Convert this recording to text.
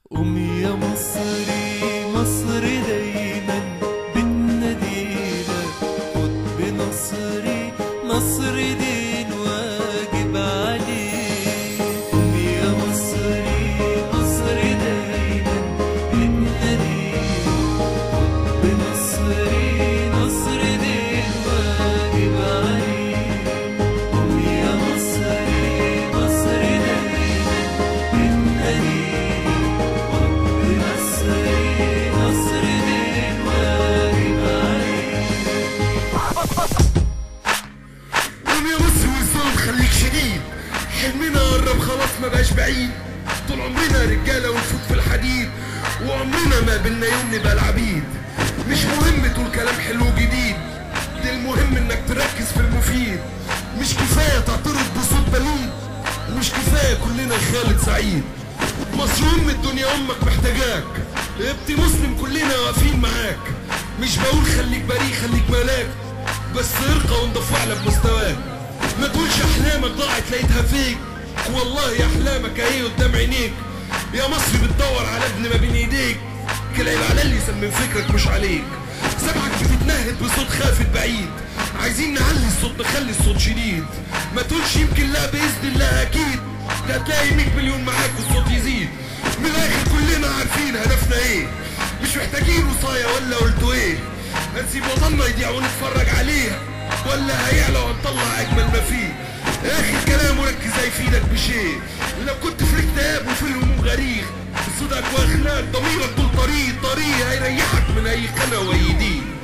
قومي يا مصري مصر دايما بتنادينا خد بنصري نصر دين واجب عليك قومي يا مصري مصر دايما بتنادينا خد بنصري نصر دين واجب عليك قومي يا مصري مصر دايما بتنادينا نصري نصر دين واجب عليك قوم يا مصر والظلم خليك شديد حلمنا قرب خلاص ما بقاش بعيد طول عمرنا رجاله ونفوت في الحديد وعمرنا ما بينا يوم نبقى العبيد مش مهم تقول كلام حلو جديد ده المهم انك تركز في المفيد مش كفايه تعترض بصوت بليد ومش كفايه كلنا خالد سعيد مصر ام الدنيا امك محتاجاك ابتي مسلم كلنا واقفين معاك مش بقول خليك بريء خليك ملاك بس ارقى وانضف واعلى بمستواك ما تقولش احلامك ضاعت لقيتها فيك والله احلامك اهي قدام عينيك يا مصر بتدور على ابن ما بين ايديك كالعيب على اللي يسمم فكرك مش عليك سمعك بتتنهد بصوت خافت بعيد عايزين نعلي الصوت نخلي الصوت شديد ما تقولش يمكن لا باذن الله اكيد ده هتلاقي 100 مليون معاك والصوت يزيد من الاخر كلنا عارفين هدفنا ايه مش محتاجين وصاية ولا قلتوا ايه هنسيب وطننا يضيع ونتفرج عليه ولا هيعلى وهنطلع اجمل ما فيه اخر كلام وركز هيفيدك بشيء لو كنت في الاكتئاب وفي الهموم غريق صدقك واخلاق ضميرك طول طريق طريق هيريحك من اي خنا ويديك